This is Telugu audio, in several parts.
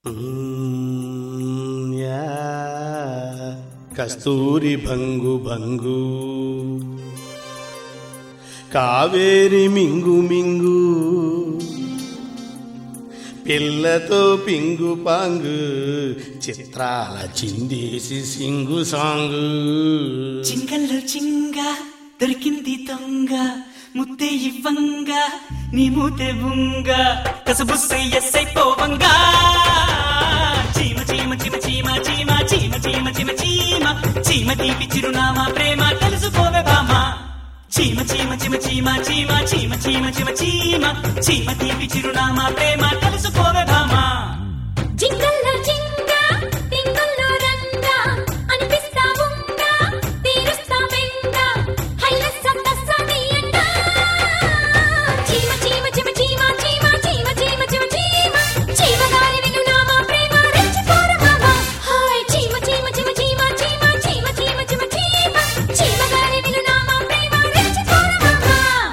మ్మ్, యా, కస్తూరి భంగు భంగు కావేరి మింగు మింగు పిల్లతో పింగు పాంగు చిత్రాల చిందేసి సింగు సాంగు చింగల్లో చింగ దొరికింది దొంగ ముత్తే ఇవ్వంగ నీ మూతే బుంగ కసబుస్సై ఎస్సై పోవంగా చీమ చీమ చీమ చీమ చీమ చీమ చీమ చీమ చీమ చీమ తీపి చిరునామా ప్రేమ తెలుసుకోవే బామా చీమ చీమ చీమ చీమ చీమ చీమ చీమ చీమ చీమ చీమ తీపి చిరునామా ప్రేమ తెలుసుకోవే బామా జింగల్లో జింగ టింగల్లో రంగ అనిపిస్తా ఉంగ తీరుస్తా వెంగ హైలెస్స తస్సనియంగ చీమ చీమ చీమ చీమ చీమ చీమ చీమ చీమ చీమ చీమ గారి వినునామా ప్రేమ రెచ్చిపోర మామ హాయ్ చీమ చీమ చీమ చీమ చీమ చీమ చీమ చీమ చీమ చీమ గారి వినునామా ప్రేమ రెచ్చిపోర మామ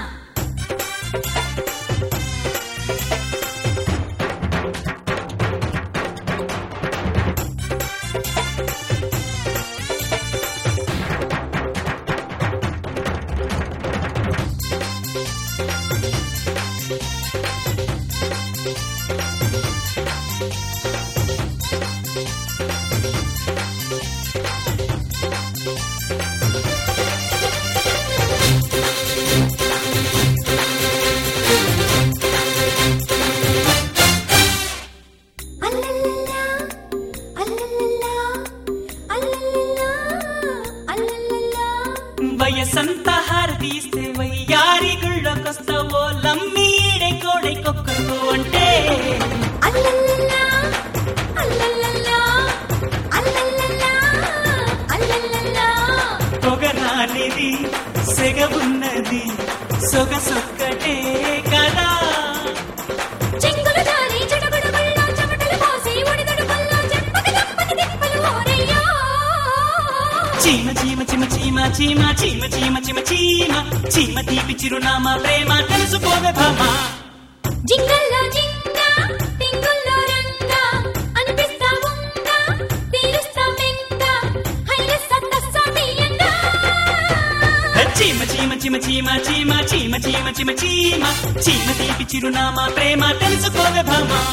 అల్లల్లల్లా అల్లల్లల్లా అల్లల్లల్లా అల్లల్లల్లా వయసంత హారతీస్తే వయ్యారి గుళ్ళకొస్తావో లమ్మి ఈడే కోడై కొక్కరు అంటే అల్లల్లల్లా అల్లల్లల్లా అల్లల్లల్లా అల్లల్లల్లా పొగరానిది సెగవున్నది సొగసొక్కటే కదా చెంగులు దారి చెడుగుడు గుళ్ళ చెమటలు పోసి ఒడిదుడు పల్ల చెంపక చెంపక తిప్పలు ఓరయ్యో చీమ చీమ చీమ చీమ చీమ చీమ చీమ చీమ చీమ చీమ తీపి చిరునామా ప్రేమ తెలుసుకోవే భామా జింగల్లో జింగ టింగుల్లో రంగ అనిపిస్తా ఉంగ తీరుస్తా మెంగ హైలెస్స తస్సమియంగ చీమ చీమ చీమ చీమ చీమ చీమ చీమ చీమ చీమ చీమ తీపి చిరునామా ప్రేమ తెలుసుకోవే భామా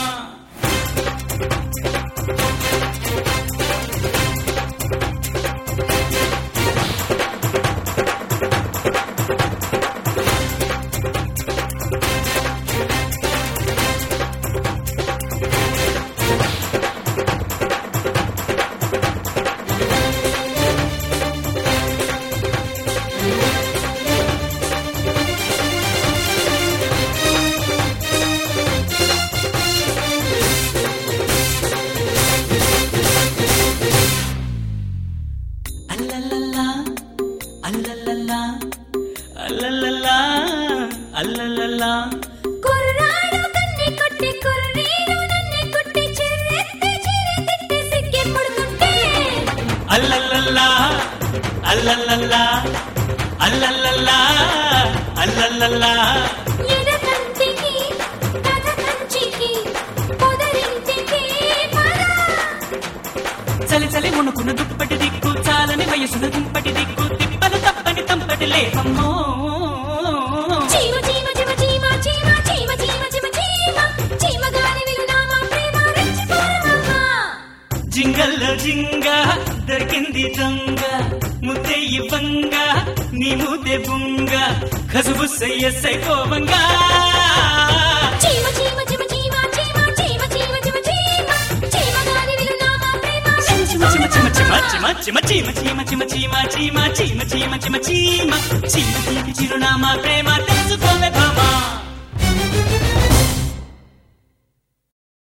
అల్లల్లల్లా అల్లల్లల్లా అల్లల్లల్లా అల్లల్లల్లా కుర్రాడు కన్నె కొట్టి కుర్రీడు నన్నె కొట్టి చిర్రెత్తి చిరెత్తి సిక్కి పడుతుంటే అల్లల్లల్లా అల్లల్లల్లా అల్లల్లల్లా అల్లల్లల్లా ఎడకంటికి కథ కంచికి పొదరింటికి పద చలి చలి మునుకున్న దుప్పటి దిక్కు చాలని వయసున దుంపటి దిక్కు తిప్పలు తప్పని తంపటి లేకమ్మో చీమ చీమ చీమ చీమ చీమ చీమ చీమ చీమ చీమ చీమ గాలి విలునామా ప్రేమ రెచ్చిపోరమమ్మా జింగల్లో జింగ దొరికింది దొంగ ముద్దే ఇవ్వంగ నీ ముద్దే బుంగ కసుబుస్సై ఎస్సై కోవంగా చీమ చీమ చీమ చీమ చీమ చీమ చీమ చీమ చీమ చీమ గాలి విలునామా ప్రేమ చిమ చిమ చిమ చిమ చిమ చిమ చిమ చిమ చిమ చిమ చిమ చిమ చిమ చిమ చీమ చీమ తీపి చిరునామా ప్రేమ తెలుసుకోవే భామా